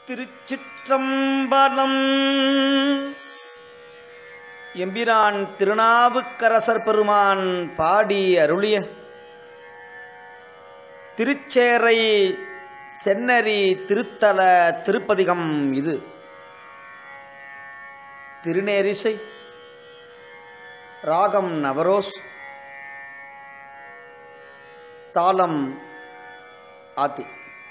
திருச்சிற்றம்பலம் எம்பிரான் திருநாவுக்கரசர் பெருமான் பாடி அருளிய திருச்சேரை சென்னரி திருத்தல திருப்பதிகம் இது திருநேரிசை ராகம் நவரோஸ் தாளம் ஆத்தி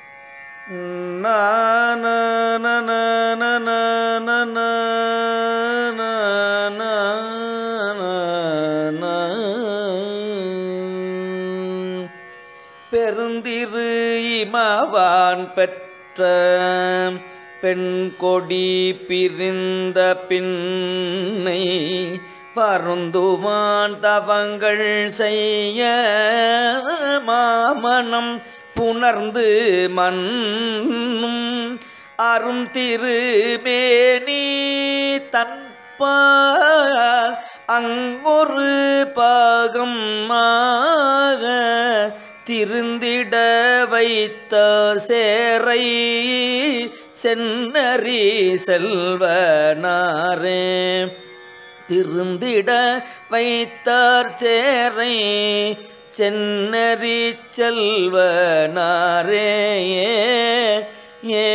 பெருந்திரு இமவான் பெற்ற பெண் கொடி பிரிந்த பின்னை பருந்துவான் தவங்கள் செய்ய மாமனம் புணர்ந்து மண்ணும் அரும் திருமேனி தன்பால் அங்கொரு பாகம் ஆக திருந்திட வைத்த சேரை சென்னரி செல்வனாரே திருந்திட வைத்தார் சேரை சென்னரி செல்வனாரே ஏ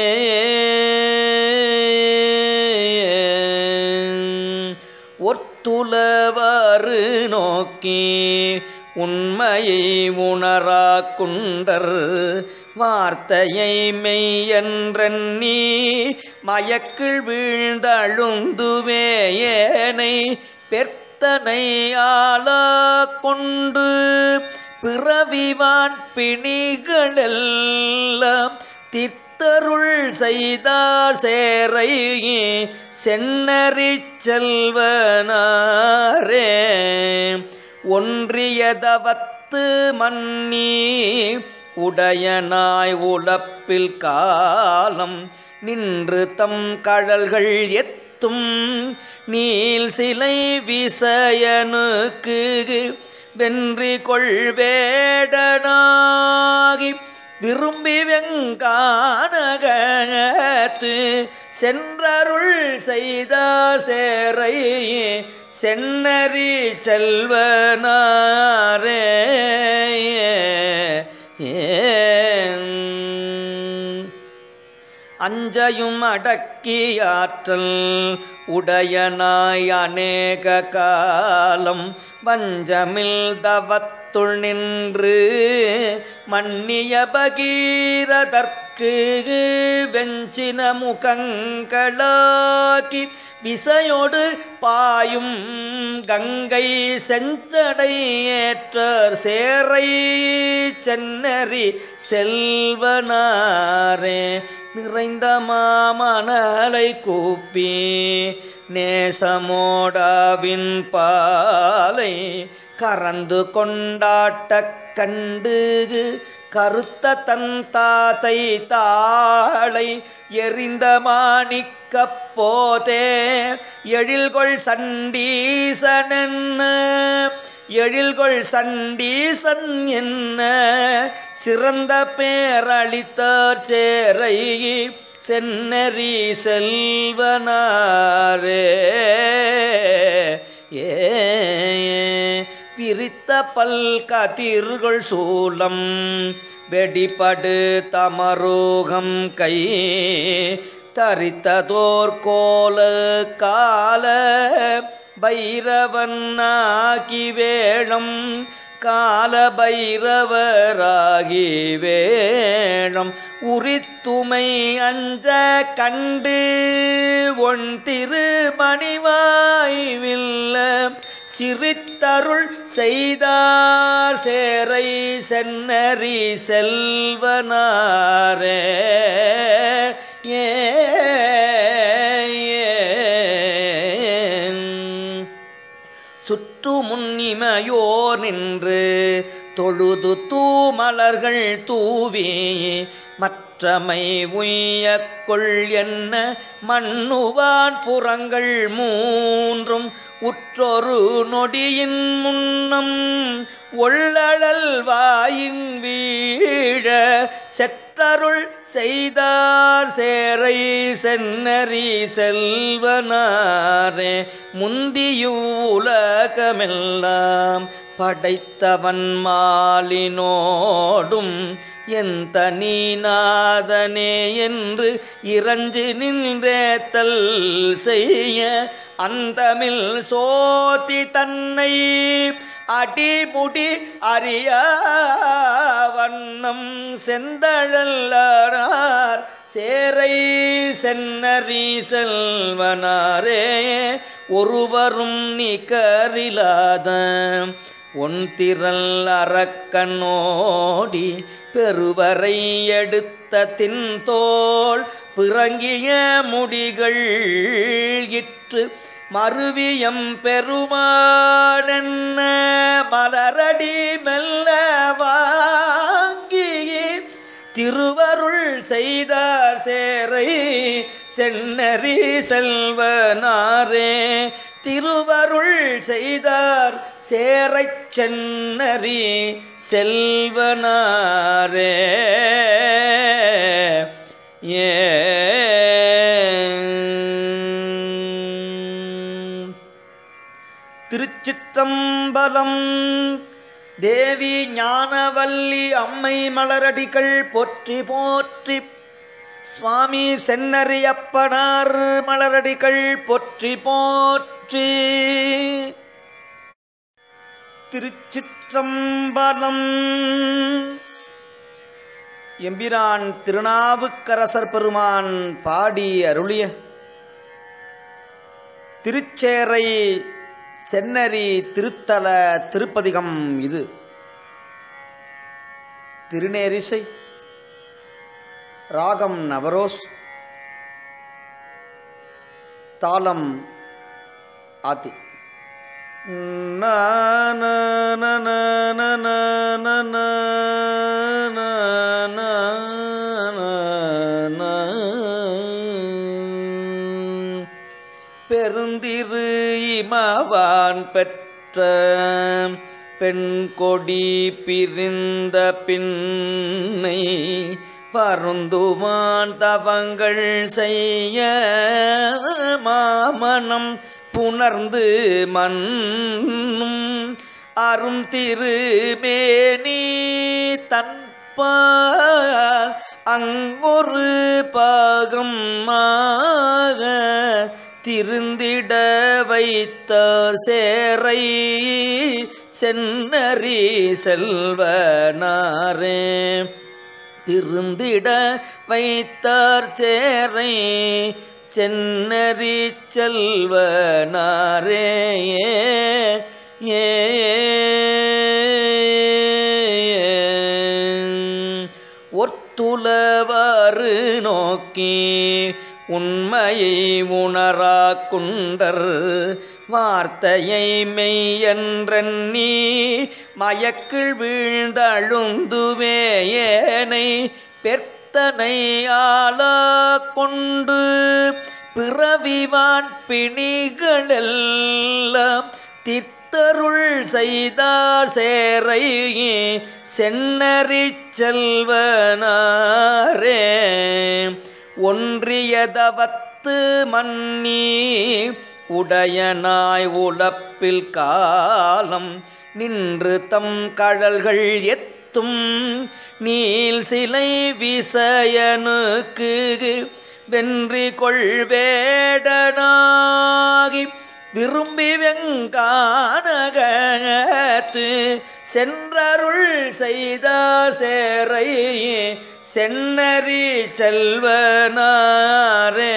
ஒத்துலவாறு நோக்கி உண்மையை உணரா குண்டர் வார்த்தையை மெய்யன்றி மயக்கில் வீழ்ந்தழுந்துவே ஏனை பெர்த்தனை ஆளா கொண்டு பிறவிவான் பிணிகளெல்லாம் தித்தருள் செய்தார் சேரை சென்னறி செல்வனாரே ஒன்றியதவத்து மன்னி உடையனாய் உழப்பில் காலம் நின்று தம் கழல்கள் எத்தும் நீல் சிலை விசயனுக்கு வென்றி கொள்வேடனாகி விரும்பி வெங்கானகத்து சென்றருள் செய்தார் சேரை சென்னரி செல்வனாரே அஞ்சையும் அடக்கியாற்றல் உடையனாய் அநேக காலம் வஞ்சமில் தவத்துள் நின்று மன்னிய பகீரதற்கு வெஞ்சின முகங்களாக்கி விசையோடு பாயும் கங்கை செஞ்சடை ஏற்றர் சேரை சென்னரி செல்வனாரே நிறைந்த மாமணலை கூப்பி நேசமோடாவின் பாலை கறந்து கொண்டாட்ட கண்டு கருத்த தன் தாத்தை தாளை எரிந்த மாணிக்க போதே எழில்கொள் சண்டீசனென்ன எழில்கொள் சண்டீசன் என்ன சிறந்த பேரளித்தார் சேரை சென்னரி செல்வனாரே ஏ விரித்த பல் கதிர்கள் சூலம் வெடிபடு தமரோகம் கை தரித்ததோர் கோல கால பைரவனாகி வேடம் கால பைரவராகி வேடம் உரித்துமை அஞ்ச கண்டு ஒன் திருமணிவாய்வில்ல சிரித்தருள் செய்தார் சேரை சென்னரி செல்வனாரே ஏ சுற்று முன்னிமையோர் நின்று தொழுது தூமலர்கள் தூவி மற்றமை உய்யக்கொள் என்ன மண்ணுவான் புறங்கள் மூன்றும் உற்றொரு நொடியின் முன்னம் ஒள்ளழல் வாயின் வீழ செற்ற மற்றருள் செய்தார் சேரை சென்னரி செல்வனாரே முந்தியுலகமெல்லாம் படைத்தவன் மாலினோடும் எந்த நீநாதனே என்று இறஞ்சு நின்றேத்தல் செய்ய அந்தமில் சோதி தன்னை அடிமுடி அறிய வண்ணம் செந்தழல்லார் சேரை சென்னரி செல்வனாரே ஒருவரும் நிகரிலாத ஒன் திரள் அறக்கண்ணோடி பெருவரை எடுத்த தின்தோள் பிறங்கிய முடிகள் இற்று மருவியம் பெருமானென்ன மலரடி மெல்ல வாங்கி திருவருள் செய்தார் சேரை சென்னரி செல்வனாரே திருவருள் செய்தார் சேரைச் சென்னரி செல்வனாரே ஏ திருச்சிற்றம்பலம் தேவி ஞானவல்லி அம்மை மலரடிகள் போற்றி போற்றி சுவாமி சென்னரியப்பனார் மலரடிகள் போற்றி போற்றி திருச்சிற்றம்பலம் எம்பிரான் திருநாவுக்கரசர் பெருமான் பாடி அருளிய திருச்சேரை சென்னரி திருத்தல திருப்பதிகம் இது திருநேரிசை ராகம் நவரோஸ் தாளம் ஆதி நா, நா, நா, நா, நா, நா, நா, நா, நா, நா, நா, நா. பெருந்திரு இமவான் பெற்ற பெண் கொடி பிரிந்த பின்னை பருந்துவான் தவங்கள் செய்ய மாமனம் புணர்ந்து மண்ணும் அரும் திருமேனி தன்பால் அங்கொரு பாகம் ஆக திருந்திட வைத்த சேரை சென்னரி செல்வனாரே திருந்திட வைத்தார் சேரை சென்னரி செல்வனாரே ஏ ஒத்துலவாறு நோக்கி உண்மையை உணரா குண்டர் வார்த்தையை மெய்யன்றி மயக்கில் வீழ்ந்தழுந்துவேயனை பெர்த்தனை ஆளா கொண்டு பிறவிவான் பிணிகளெல்லாம் தித்தருள் செய்தார் சேரை சென்னரி செல்வனாரே ஒன்றியதவத்து மன்னி உடையனாய் உழப்பில் காலம் நின்று தம் கழல்கள் எத்தும் நீல் சிலை விசயனுக்கு வென்றி கொள்வேடனாகி விரும்பி வெங்கானகத்து சென்றருள் செய்தார் சேரை சென்னரி செல்வனாரே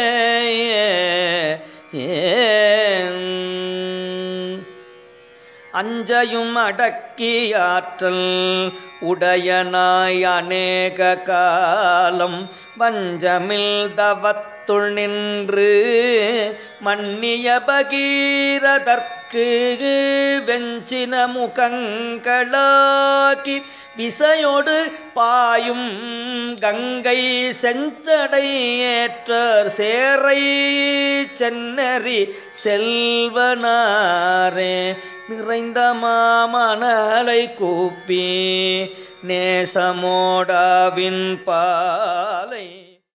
அஞ்சையும் அடக்கி ஆற்றல் உடையனாய் அநேக காலம் வஞ்சமில் தவத்துள் நின்று மன்னிய பகீரதற்கு வெஞ்சின முகங்களாக்கி விசையோடு பாயும் கங்கை செஞ்சடை ஏற்றர் சேரை சென்னரி செல்வனாரே நிறைந்த மாமணலை கூப்பி நேசமோடாவின் பாலை